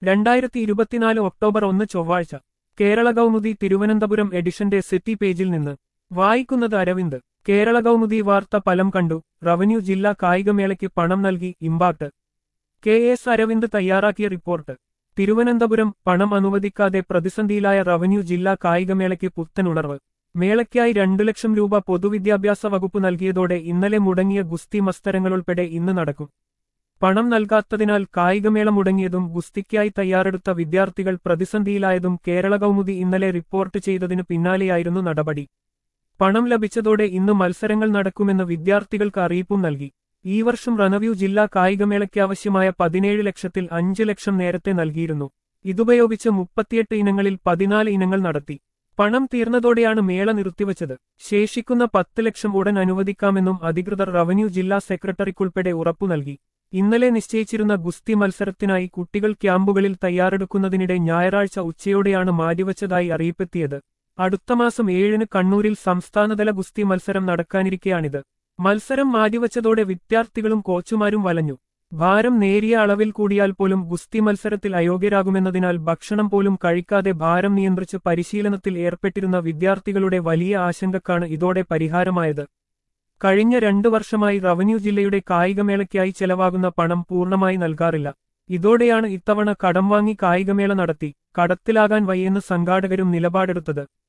രണ്ടായിരത്തി ഇരുപത്തിനാല് ഒക്ടോബർ ഒന്ന് ചൊവ്വാഴ്ച കേരള കൗമുദി തിരുവനന്തപുരം എഡിഷന്റെ സിറ്റി പേജിൽ നിന്ന് വായിക്കുന്നത് അരവിന്ദ് കേരള കൗമുദി വാർത്ത ഫലം കണ്ടു റവന്യൂ ജില്ലാ കായികമേളയ്ക്ക് പണം നൽകി ഇമ്പാക്ട് കെ എസ് അരവിന്ദ് തയ്യാറാക്കിയ റിപ്പോർട്ട് തിരുവനന്തപുരം പണം അനുവദിക്കാതെ പ്രതിസന്ധിയിലായ റവന്യൂ ജില്ലാ കായികമേളയ്ക്ക് പുത്തൻ ഉണർവ് മേളയ്ക്കായി രണ്ടു ലക്ഷം രൂപ പൊതുവിദ്യാഭ്യാസ വകുപ്പ് നൽകിയതോടെ ഇന്നലെ മുടങ്ങിയ ഗുസ്തി മത്സരങ്ങളുൾപ്പെടെ ഇന്ന് നടക്കും പണം നൽകാത്തതിനാൽ കായികമേള മുടങ്ങിയതും ഗുസ്തിക്കായി തയ്യാറെടുത്ത വിദ്യാർത്ഥികൾ പ്രതിസന്ധിയിലായതും കേരള കൗമുദി ഇന്നലെ റിപ്പോർട്ട് ചെയ്തതിനു പിന്നാലെയായിരുന്നു നടപടി പണം ലഭിച്ചതോടെ ഇന്ന് മത്സരങ്ങൾ നടക്കുമെന്ന് വിദ്യാർത്ഥികൾക്ക് അറിയിപ്പും നൽകി ഈ വർഷം റണവ്യൂ ജില്ലാ കായികമേളയ്ക്ക് ആവശ്യമായ പതിനേഴ് ലക്ഷത്തിൽ അഞ്ച് ലക്ഷം നേരത്തെ നൽകിയിരുന്നു ഇതുപയോഗിച്ച് മുപ്പത്തിയെട്ട് ഇനങ്ങളിൽ പതിനാല് ഇനങ്ങൾ നടത്തി പണം തീർന്നതോടെയാണ് മേള നിർത്തിവച്ചത് ശേഷിക്കുന്ന പത്ത് ലക്ഷം ഉടൻ അനുവദിക്കാമെന്നും അധികൃതർ റവന്യൂ ജില്ലാ സെക്രട്ടറിക്കുൾപ്പെടെ ഉറപ്പു നൽകി ഇന്നലെ നിശ്ചയിച്ചിരുന്ന ഗുസ്തി മത്സരത്തിനായി കുട്ടികൾ ക്യാമ്പുകളിൽ തയ്യാറെടുക്കുന്നതിനിടെ ഞായറാഴ്ച ഉച്ചയോടെയാണ് മാറ്റിവച്ചതായി അറിയിപ്പെത്തിയത് അടുത്ത മാസം ഏഴിന് കണ്ണൂരിൽ സംസ്ഥാനതല ഗുസ്തി മത്സരം നടക്കാനിരിക്കെയാണിത് മത്സരം മാറ്റിവച്ചതോടെ വിദ്യാർത്ഥികളും കോച്ചുമാരും വലഞ്ഞു ഭാരം നേരിയ അളവിൽ കൂടിയാൽ പോലും ഗുസ്തി മത്സരത്തിൽ അയോഗ്യരാകുമെന്നതിനാൽ ഭക്ഷണം പോലും കഴിക്കാതെ ഭാരം നിയന്ത്രിച്ച് പരിശീലനത്തിൽ ഏർപ്പെട്ടിരുന്ന വിദ്യാർത്ഥികളുടെ വലിയ ആശങ്കക്കാണ് ഇതോടെ പരിഹാരമായത് കഴിഞ്ഞ രണ്ടു വർഷമായി റവന്യൂ ജില്ലയുടെ കായികമേളയ്ക്കായി ചെലവാകുന്ന പണം പൂർണ്ണമായി നൽകാറില്ല ഇതോടെയാണ് ഇത്തവണ കടം വാങ്ങി കായികമേള നടത്തി കടത്തിലാകാൻ വയ്യെന്ന് സംഘാടകരും നിലപാടെടുത്തത്